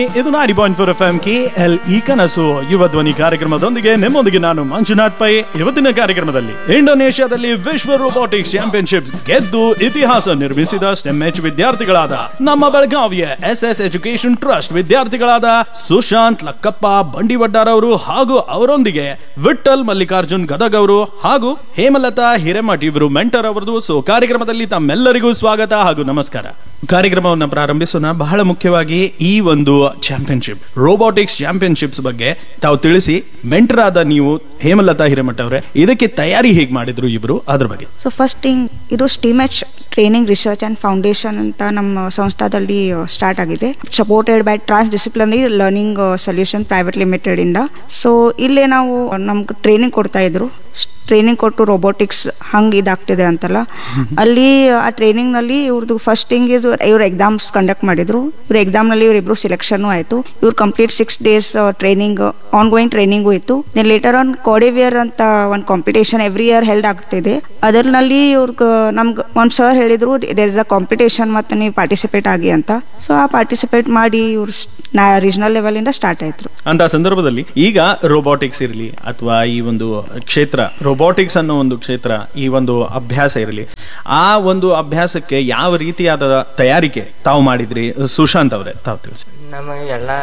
ಇದು ninety point four F M K L E ಕನಸು ಯುವ ಧ್ವನಿ ಕಾರ್ಯಕ್ರಮದೊಂದಿಗೆ ನಿಮ್ಮೊಂದಿಗೆ ನಾನು ಮಂಜುನಾಥ್ ಪೈ ಇವತ್ತಿನ ಕಾರ್ಯಕ್ರಮದಲ್ಲಿ ಇಂಡೋನೇಷ್ಯಾದಲ್ಲಿ ವಿಶ್ವ ರೋಬೋಟಿಕ್ಸ್ ಚಾಂಪಿಯನ್ಶಿಪ್ ಗೆದ್ದು ಇತಿಹಾಸ ನಿರ್ಮಿಸಿದ ಸ್ಟೆಮ್ ಎಚ್ ವಿದ್ಯಾರ್ಥಿಗಳಾದ ನಮ್ಮ ಬೆಳಗಾವಿಯ ಎಸ್ ಎಸ್ ಎಜುಕೇಶನ್ ಟ್ರಸ್ಟ್ ವಿದ್ಯಾರ್ಥಿಗಳಾದ ಸುಶಾಂತ್ ಲಕ್ಕಪ್ಪ ಬಂಡಿವಡ್ಡಾರ್ ಅವರು ಹಾಗೂ ಅವರೊಂದಿಗೆ ವಿಠಲ್ ಮಲ್ಲಿಕಾರ್ಜುನ್ ಗದಗ್ ಅವರು ಹಾಗೂ ಹೇಮಲತಾ ಹಿರೇಮಠ್ ಇವರು ಮೆಂಟರ್ ಅವರದು ಸೊ ಕಾರ್ಯಕ್ರಮದಲ್ಲಿ ತಮ್ಮೆಲ್ಲರಿಗೂ ಸ್ವಾಗತ ಹಾಗೂ ನಮಸ್ಕಾರ ಕಾರ್ಯಕ್ರಮವನ್ನು ಪ್ರಾರಂಭಿಸೋಣ ಬಹಳ ಮುಖ್ಯವಾಗಿ ಈ ಒಂದು ಚಾಂಪಿಯನ್ಶಿಪ್ ರೋಬೋಟಿಕ್ಸ್ ಚಾಂಪಿಯನ್ಶಿಪ್ಸ್ ಬಗ್ಗೆ ತಾವು ತಿಳಿಸಿ ಮೆಂಟರ್ ಆದ ನೀವು ಹೇಮಲತಾ ಹಿರೇಮಠ್ ಅವರೇ ಇದಕ್ಕೆ ತಯಾರಿ ಹೇಗೆ ಮಾಡಿದ್ರು ಇಬ್ರು ಅದ್ರ ಬಗ್ಗೆ ಸೊ ಫಸ್ಟ್ ಥಿಂಗ್ ಇದು steam H training research and foundation ಅಂತ ನಮ್ಮ ಸಂಸ್ಥಾದಲ್ಲಿ ಸ್ಟಾರ್ಟ್ ಆಗಿದೆ supported by transdisciplinary learning solution private ಲಿಮಿಟೆಡಿಂದ ಸೊ ಇಲ್ಲೇ ನಾವು ನಮ್ಗೆ ಟ್ರೈನಿಂಗ್ ಕೊಡ್ತಾ ಇದ್ರು ಟ್ರೈನಿಂಗ್ ಕೊಟ್ಟು ರೋಬೋಟಿಕ್ಸ್ ಹಂಗೆ ಇದಾಗ್ತಿದೆ ಅಂತಲ್ಲ ಅಲ್ಲಿ ಆ ಟ್ರೈನಿಂಗ್ನಲ್ಲಿ ಇವ್ರದ್ದು ಫಸ್ಟ್ ಥಿಂಗ್ ಇದು ಇವ್ರು ಎಕ್ಸಾಮ್ಸ್ ಕಂಡಕ್ಟ್ ಮಾಡಿದ್ರು ಇವ್ರ ಎಕ್ಸಾಮ್ನಲ್ಲಿ ಇವರಿಬ್ರು ಸೆಲೆಕ್ಷನ್ ಆಯಿತು ಇವ್ರು complete six days training on going training ಇತ್ತು ದೆನ್ ಲೇಟರ್ ಆನ್ ಕೋಡೆವಿಯರ್ ಅಂತ ಒಂದು ಕಾಂಪಿಟೇಷನ್ ಎವ್ರಿ ಇಯರ್ ಹೆಲ್ಡ್ ಆಗ್ತಿದೆ ಅದರಲ್ಲಿ ಇವ್ರಿಗೆ ನಮ್ಗೆ ಒಂದು ಸರ್ ಹೇಳಿದ್ರು ದೇರ್ ಇಸ್ ಅ ಕಾಂಪಿಟೇಷನ್ ಮತ್ತು ನೀವು ಪಾರ್ಟಿಸಿಪೇಟ್ ಆಗಿ ಅಂತ ಸೊ ಆ ಪಾರ್ಟಿಸಿಪೇಟ್ ಮಾಡಿ ಇವ್ರು ನಾ ರೀಜನಲ್ ಲೆವೆಲಿಂದ ಸ್ಟಾರ್ಟ್ ಆಯ್ತು ಅಂತ ಸಂದರ್ಭದಲ್ಲಿ ಈಗ ರೋಬೋಟಿಕ್ಸ್ ಇರಲಿ ಅಥವಾ ಈ ಒಂದು ಕ್ಷೇತ್ರ ರೋಬೋಟಿಕ್ಸ್ ಅನ್ನೋ ಒಂದು ಕ್ಷೇತ್ರ ಈ ಒಂದು ಅಭ್ಯಾಸ ಇರಲಿ ಆ ಒಂದು ಅಭ್ಯಾಸಕ್ಕೆ ಯಾವ ರೀತಿಯಾದ ತಯಾರಿಕೆ ತಾವು ಮಾಡಿದ್ರಿ ಸುಶಾಂತ್ ಅವರೇ ತಾವು ತಿಳಿಸಿ ನಮಗೆ ಎಲ್ಲ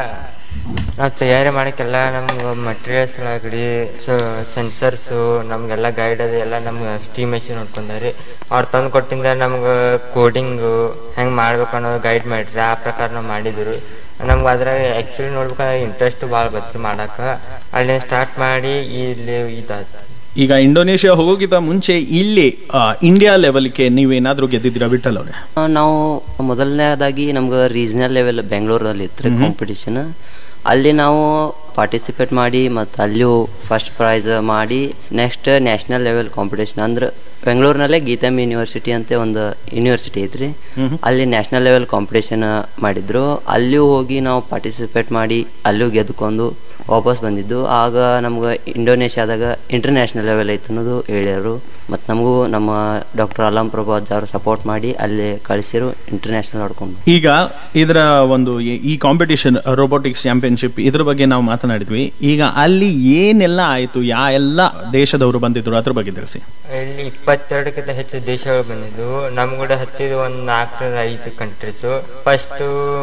ನಾವು ತಯಾರಿ ಮಾಡೋಕ್ಕೆಲ್ಲ ನಮ್ಗೆ ಮಟೀರಿಯಲ್ಸ್ಗಳಾಗಲಿ ಸೊ ಸೆನ್ಸರ್ಸು ನಮಗೆಲ್ಲ ಗೈಡ್ ಅದು ಎಲ್ಲ ನಮ್ಗೆ ಸ್ಟೀಮ್ ಮೆಷಿನ್ ನೋಡ್ಕೊಂಡಾರಿ ಅವ್ರು ತಂದು ಕೊಟ್ಟಿಂದ ನಮ್ಗೆ ಕೋಡಿಂಗು ಹೆಂಗೆ ಮಾಡ್ಬೇಕು ಅನ್ನೋದು ಗೈಡ್ ಮಾಡಿರಿ ಆ ಪ್ರಕಾರ ನಾವು ಮಾಡಿದ್ರು ನಮ್ಗೆ ಅದ್ರಾಗ ಆ್ಯಕ್ಚುಲಿ ನೋಡ್ಬೇಕಂದ್ರೆ ಇಂಟ್ರೆಸ್ಟ್ ಭಾಳ ಬತ್ತು ಮಾಡಕ್ಕೆ ಅಲ್ಲಿ ಸ್ಟಾರ್ಟ್ ಮಾಡಿ ಇಲ್ಲಿ ಇದಾಯ್ತು ಈಗ ಇಂಡೋನೇಷ್ಯಾ ಹೋಗೋಕ್ಕಿಂತ ಮುಂಚೆ ಇಲ್ಲಿ ಆ, ಇಂಡಿಯಾ ಲೆವೆಲ್ಗೆ ನೀವೇನಾದ್ರೂ ಗೆದ್ದಿದ್ದೀರಾ ವಿಠಲ್ ಅವರೇ ಆ, ನಾವು ಮೊದಲನೇದಾಗಿ ನಮ್ಗೆ ರೀಜನಲ್ ಲೆವೆಲ್ ಬೆಂಗಳೂರಲ್ಲಿ ಇತ್ತು ಕಾಂಪಿಟಿಷನ್ ಅಲ್ಲಿ ನಾವು ಪಾರ್ಟಿಸಿಪೇಟ್ ಮಾಡಿ ಮತ್ತು ಅಲ್ಲಿಯೂ ಫಸ್ಟ್ ಪ್ರೈಸ್ ಮಾಡಿ ನೆಕ್ಸ್ಟ್ ನ್ಯಾಷನಲ್ ಲೆವೆಲ್ ಕಾಂಪಿಟೇಷನ್ ಅಂದ್ರೆ ಬೆಂಗಳೂರಿನಲ್ಲೇ ಗೀತಮ್ ಯೂನಿವರ್ಸಿಟಿ ಅಂತ ಒಂದು ಯೂನಿವರ್ಸಿಟಿ ಐತ್ರಿ ಅಲ್ಲಿ ನ್ಯಾಷನಲ್ ಲೆವೆಲ್ ಕಾಂಪಿಟೇಷನ್ ಮಾಡಿದ್ರು ಅಲ್ಲಿಯೂ ಹೋಗಿ ನಾವು ಪಾರ್ಟಿಸಿಪೇಟ್ ಮಾಡಿ ಅಲ್ಲಿಯೂ ಗೆದ್ಕೊಂಡು ವಾಪಸ್ ಬಂದಿದ್ದು ಆಗ ನಮ್ಗೆ ಇಂಡೋನೇಷ್ಯಾದಾಗ ಇಂಟರ್ನ್ಯಾಷನಲ್ ಲೆವೆಲ್ ಐತೆ ಅನ್ನೋದು ಹೇಳ್ಯಾರು ಮತ್ತು ನಮಗೂ ನಮ್ಮ ಡಾಕ್ಟರ್ ಅಲಾಂ ಪ್ರಭಾತ್ ಅವರು ಸಪೋರ್ಟ್ ಮಾಡಿ ಅಲ್ಲಿ ಕಳಿಸಿರು ಇಂಟರ್ನ್ಯಾಷನಲ್ ಆಡ್ಕೊಂಡು ಈಗ ಇದರ ಒಂದು ಈ- ಈ ಕಾಂಪಿಟಿಷನ್ ರೋಬೋಟಿಕ್ಸ್ ಚಾಂಪಿಯನ್ಶಿಪ್ ಇದ್ರ ಬಗ್ಗೆ ನಾವು ಮಾತನಾಡಿದ್ವಿ ಈಗ ಅಲ್ಲಿ ಏನೆಲ್ಲ ಆಯ್ತು ಯಾ ಎಲ್ಲ ದೇಶದವರು ಬಂದಿದ್ರು ಅದ್ರ ಬಗ್ಗೆ ತಿಳಿಸಿ ಇಲ್ಲಿ ಇಪ್ಪತ್ತೆರಡಕ್ಕಿಂತ ಹೆಚ್ಚು ದೇಶಗಳು ಬಂದಿದ್ದು ನಮ್ ಕೂಡ ಹತ್ತಿದ ಒಂದ್ ನಾಲ್ಕರಿಂದ ಐದು countries first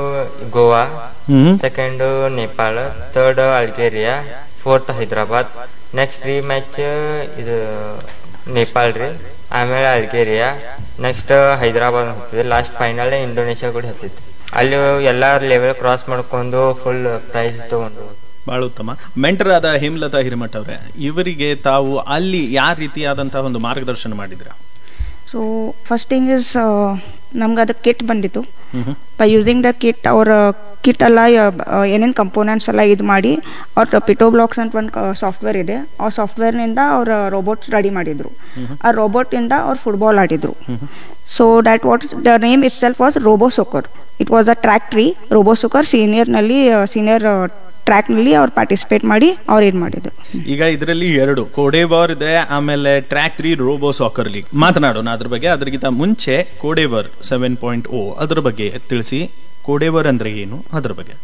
Goa hmm second Nepal third Algeria fourth Hyderabad next re match ಇದು ನೇಪಾಳ ರೀ ಆಮೇಲೆ ಅಲ್ಗೇರಿಯಾ ನೆಕ್ಸ್ಟ್ ಹೈದರಾಬಾದ್ ಹತ್ತಿದೆ ಲಾಸ್ಟ್ ಫೈನಲ್ ಇಂಡೋನೇಷ್ಯಾ ಕೂಡ ಹತ್ತಿತ್ತು ಅಲ್ಲಿ ಎಲ್ಲ ಲೆವೆಲ್ ಕ್ರಾಸ್ ಮಾಡ್ಕೊಂಡು ಫುಲ್ ಪ್ರೈಸ್ ತಗೊಂಡು ಬಹಳ ಉತ್ತಮ ಮೆಂಟರ್ ಆದ ಹೇಮಲತಾ ಹಿರೇಮಠ್ ಅವರೇ ಇವರಿಗೆ ತಾವು ಅಲ್ಲಿ ಯಾವ ರೀತಿಯಾದಂತಹ ಒಂದು ಮಾರ್ಗದರ್ಶನ ಮಾಡಿದ್ರ ಸೊ ಫಸ್ಟ್ ಥಿಂಗ್ ಇಸ್ ನಮ್ಗೆ ಅದು ಕಿಟ್ ಬಂದಿತ್ತು ಬೈ ಯೂಸಿಂಗ್ ದ ಕಿಟ್ ಅವ್ರ ಕಿಟ್ ಎಲ್ಲ ಏನೇನು ಕಂಪೋನೆಂಟ್ಸ್ ಎಲ್ಲ ಇದು ಮಾಡಿ ಅವ್ರ ಪಿಟೋ ಬ್ಲಾಕ್ಸ್ ಅಂತ ಒಂದು ಸಾಫ್ಟ್ವೇರ್ ಇದೆ ಆ ಸಾಫ್ಟ್ವೇರ್ನಿಂದ ಅವ್ರ ರೋಬೋಟ್ ರೆಡಿ ಮಾಡಿದ್ರು ಆ ರೋಬೋಟಿಂದ ಅವ್ರು ಫುಟ್ಬಾಲ್ ಆಡಿದ್ರು so that what the name itself was robo soccer it was a track three robo soccer ಸೀನಿಯರ್ನಲ್ಲಿ ಸೀನಿಯರ್ ಟ್ರ್ಯಾಕ್ನಲ್ಲಿ ಅವ್ರು ಪಾರ್ಟಿಸಿಪೇಟ್ ಮಾಡಿ ಅವ್ರು ಏನು ಮಾಡಿದ್ರು ಈಗ ಇದರಲ್ಲಿ ಎರಡು ಕೋಡೇವರ್ ಇದೆ ಆಮೇಲೆ track three robo soccer league ಮಾತನಾಡೋಣ ಅದ್ರ ಬಗ್ಗೆ ಅದಕ್ಕಿಂತ ಮುಂಚೆ ಕೋಡೇವರ್ ಸೆವೆನ್ ಪಾಯಿಂಟ್ ಓ ಅದ್ರ ಬಗ್ಗೆ ತಿಳಿಸಿ ಕೋಡೇವರ್ ಅಂದ್ರೆ ಏನು ಅದ್ರ ಬಗ್ಗೆ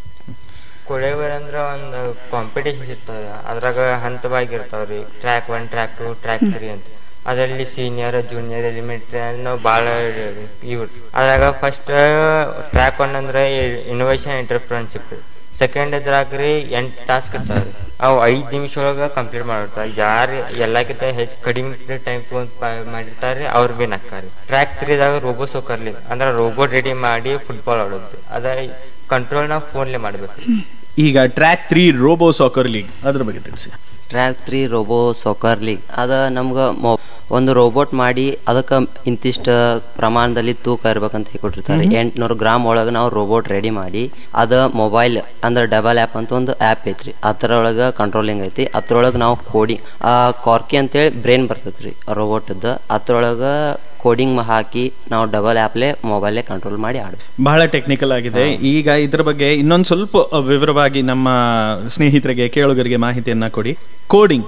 ಕೊಳೆವರ್ ಅಂದ್ರೆ ಒಂದು ಕಾಂಪಿಟೇಷನ್ ಇರ್ತದ ಅದ್ರಾಗ ಹಂತವಾಗಿರ್ತಾವ್ರಿ track one track two track three ಅಂತ ಅದರಲ್ಲಿ ಸೀನಿಯರ್ ಜೂನಿಯರ್ ಎಲಿಮೆಂಟ್ರಿ ನಾವು ಭಾಳ ಇವ್ರು ಅದ್ರಾಗ ಫಸ್ಟ್ ಟ್ರ್ಯಾಕ್ ಒನ್ ಅಂದ್ರೆ ಇನೋವೇಷನ್ ಎಂಟರ್ಪ್ರನ್ಶಿಪ್ ಸೆಕೆಂಡ್ ಇದ್ರಾಗ ರೀ ಎಂಟು ಟಾಸ್ಕ್ ಇರ್ತಾವ್ರಿ ಅವು ಐದು ನಿಮಿಷ ಒಳಗೆ ಕಂಪ್ಲೀಟ್ ಮಾಡಿರ್ತಾರೆ ಯಾರು ಎಲ್ಲಕ್ಕಿಂತ ಹೆಚ್ಚು ಕಡಿಮೆ ಟೈಮ್ ತಗೊಂಡ್ ಮಾಡಿರ್ತಾರೆ ಅವ್ರು ಬಿ ನಕ್ಕಾರಿ ಟ್ರ್ಯಾಕ್ ತ್ರೀದಾಗ ರೋಬೋ ಸೋಕರ್ಲಿ ಅಂದ್ರೆ ರೋಬೋಟ್ ರೆಡಿ ಮಾಡಿ ಫುಟ್ಬಾಲ್ ಆಡೋದು ಅದ ಕಂಟ್ರೋಲ್ ನಾವು ಫೋನ್ಲೆ ಮಾಡ್ಬೇಕು ಈಗ track three robo soccer league ಅದ್ರ ಬಗ್ಗೆ ತಿಳಿಸಿ track three robo soccer league ಅದ ನಮ್ಗೆ ಮೊ ಒಂದು ರೋಬೋಟ್ ಮಾಡಿ ಅದಕ್ಕೆ ಇಂತಿಷ್ಟು ಪ್ರಮಾಣದಲ್ಲಿ ತೂಕ ಇರ್ಬೇಕಂತ ಹೇಳ್ಕೊಟ್ಟಿರ್ತಾರೆ ಎಂಟ್ನೂರು ಗ್ರಾಮ್ ಒಳಗೆ ನಾವು ರೋಬೋಟ್ ರೆಡಿ ಮಾಡಿ ಅದ ಮೊಬೈಲ್ ಅಂದ್ರೆ ಡಬಲ್ ಆ್ಯಪ್ ಅಂತ ಒಂದು ಆ್ಯಪ್ ಐತ್ರಿ ಅದ್ರೊಳಗೆ ಕಂಟ್ರೋಲಿಂಗ್ ಐತಿ ಅದ್ರೊಳಗೆ ನಾವು ಕೋಡಿಂಗ್ ಆ ಕಾರ್ಕಿ ಅಂತೇಳಿ ಬ್ರೇನ್ ಬರ್ತೈತ್ರಿ ರೋಬೋಟದ್ದು ಅದ್ರೊಳಗೆ ಕೋಡಿಂಗ್ ಹಾಕಿ ನಾವು ಡಬಲ್ ಆ್ಯಪ್ಲೆ ಮೊಬೈಲೇ ಕಂಟ್ರೋಲ್ ಮಾಡಿ ಆಡ್ಬೇಕು ಬಹಳ ಟೆಕ್ನಿಕಲ್ ಆಗಿದೆ ಈಗ ಇದ್ರ ಬಗ್ಗೆ ಇನ್ನೊಂದು ಸ್ವಲ್ಪ ವಿವರವಾಗಿ ನಮ್ಮ ಸ್ನೇಹಿತರಿಗೆ ಕೇಳುಗರಿಗೆ ಮಾಹಿತಿಯನ್ನ ಕೊಡಿ ಕೋಡಿಂಗ್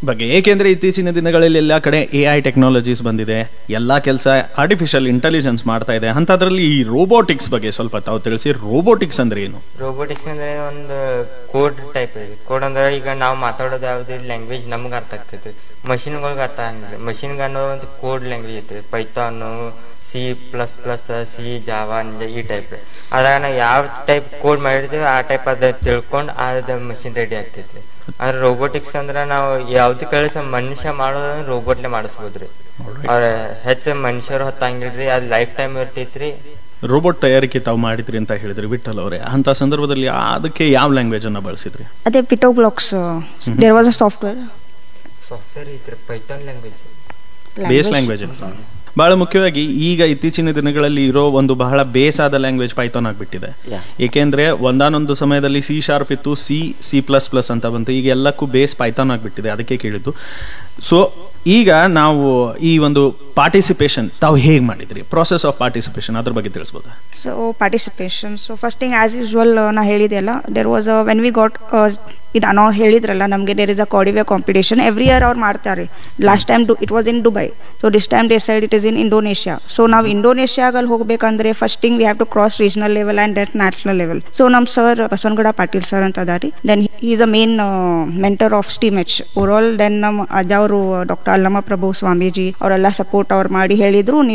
ಬಗ್ಗೆ ಏಕೆಂದ್ರೆ ಇತ್ತೀಚಿನ ದಿನಗಳಲ್ಲಿ ಎಲ್ಲ ಕಡೆ ಎ ಐ ಟೆಕ್ನಾಲಜೀಸ್ ಬಂದಿದೆ ಎಲ್ಲ ಕೆಲಸ ಆರ್ಟಿಫಿಷಿಯಲ್ ಇಂಟೆಲಿಜೆನ್ಸ್ ಮಾಡ್ತಾ ಇದೆ ಅಂಥದ್ರಲ್ಲಿ ಈ ರೋಬೋಟಿಕ್ಸ್ ಬಗ್ಗೆ ಸ್ವಲ್ಪ ತಾವು ತಿಳಿಸಿ ರೋಬೋಟಿಕ್ಸ್ ಅಂದ್ರೆ ಏನು ರೋಬೋಟಿಕ್ಸ್ ಅಂದ್ರೆ ಒಂದು ಕೋಡ್ ಟೈಪ್ ಇದೆ ಕೋಡ್ ಅಂದ್ರೆ ಈಗ ನಾವು ಮಾತಾಡೋದು ಯಾವ್ದು ಲ್ಯಾಂಗ್ವೇಜ್ ನಮ್ಗೆ ಅರ್ಥ ಆಗ್ತೈತಿ ಮಷಿನ್ಗಳಿಗೆ ಅರ್ಥ ಆಗಂಗಿಲ್ಲ ಮಷಿನ್ಗೆ ಅನ್ನೋ ಒಂದು ಕೋಡ್ ಲ್ಯಾಂಗ್ವೇಜ್ ಐತೆ Python C plus plus C Java ಈ ಟೈಪ್ ಅದ್ರಾಗ ನಾವು ಯಾವ ಟೈಪ್ ಕೋಡ್ ಮಾಡಿರ್ತೀವಿ ಆ ಟೈಪ್ ಅದ ತಿಳ್ಕೊಂಡು ಅದ ಮಷಿನ್ ರೆಡಿ ಆಗ್ತೈತಿ ಅಂದ್ರೆ ರೋಬೋಟಿಕ್ಸ್ ಅಂದ್ರೆ ನಾವು ಯಾವ್ದು ಕೆಲಸ ಮನುಷ್ಯ ಮಾಡೋದನ್ನ ರೋಬೋಟ್ಲೆ ಮಾಡಿಸ್ಬೋದ್ರಿ ಅವ್ರ ಹೆಚ್ಚು ಮನುಷ್ಯರು ಹೊತ್ತಂಗಿಲ್ರಿ ಅದ್ ಲೈಫ್ ಟೈಮ್ ಇರ್ತೈತ್ರಿ ರೋಬೋಟ್ ತಯಾರಿಕೆ ತಾವು ಮಾಡಿದ್ರಿ ಅಂತ ಹೇಳಿದ್ರಿ ವಿಠಲ್ ಅವರೇ ಅಂತ ಸಂದರ್ಭದಲ್ಲಿ ಅದಕ್ಕೆ ಯಾವ ಲ್ಯಾಂಗ್ವೇಜ್ ಅನ್ನ ಬಳಸಿದ್ರಿ ಅದೇ PictoBlox there was a software software ಐತ್ರಿ ಪೈಥಾನ್ ಲ್ಯಾಂಗ್ವೇಜ್ ಬೇಸ್ ಲ್ಯಾಂಗ್ವೇಜ್ ಬಹಳ ಮುಖ್ಯವಾಗಿ ಈಗ ಇತ್ತೀಚಿನ ದಿನಗಳಲ್ಲಿ ಇರೋ ಒಂದು ಬಹಳ ಬೇಸ್ ಆದ ಲ್ಯಾಂಗ್ವೇಜ್ ಪೈಥಾನ್ ಆಗ್ಬಿಟ್ಟಿದೆ Yeah. ಏಕೆಂದ್ರೆ ಒಂದಾನೊಂದು ಸಮಯದಲ್ಲಿ ಸಿ ಶಾರ್ಪ್ ಇತ್ತು ಸಿ ಸಿ ಪ್ಲಸ್ ಪ್ಲಸ್ ಅಂತ ಬಂತು ಈಗ ಎಲ್ಲಕ್ಕೂ ಬೇಸ್ ಪೈಥಾನ್ ಆಗ್ಬಿಟ್ಟಿದೆ ಅದಕ್ಕೆ ಕೇಳಿದ್ದು ಸೊ ಈಗ ನಾವು ಈ ಒಂದು ಪಾರ್ಟಿಸಿಪೇಷನ್ ತಾವು ಹೇಗೆ ಮಾಡಿದ್ರಿ ಪ್ರಾಸೆಸ್ ಆಫ್ ಪಾರ್ಟಿಸಿಪೇಷನ್ ಅದ್ರ ಬಗ್ಗೆ ತಿಳಿಸ್ಬೋದಾ so participation so first thing as usual ನಾ ಹೇಳಿದೆಯಲ್ಲ there was a when we got ಇದು ನಾವು ಹೇಳಿದ್ರಲ್ಲ ನಮಗೆ there is a Codeavour competition every year ಅವ್ರು ಮಾಡ್ತಾರೆ last time do it was in Dubai so this time they said it is in Indonesia so ನಾವು ಇಂಡೋನೇಷ್ಯಾಗಲ್ಲಿ ಹೋಗ್ಬೇಕಂದ್ರೆ first thing we have to cross regional level and that national level so ನಮ್ಮ sir Basavanagouda Patil sir ಅಂತ ಅದಾರಿ then is a main mentor of steam H overall then ನಮ್ಮ ಅಜ್ಜ ಅವರು doctor ಅಲ್ಲಮ್ಮ ಪ್ರಭು ಸ್ವಾಮೀಜಿ ಅವರೆಲ್ಲ ಸಪೋರ್ಟ್ ಅವ್ರು ಮಾಡಿ ಹೇಳಿದ್ರು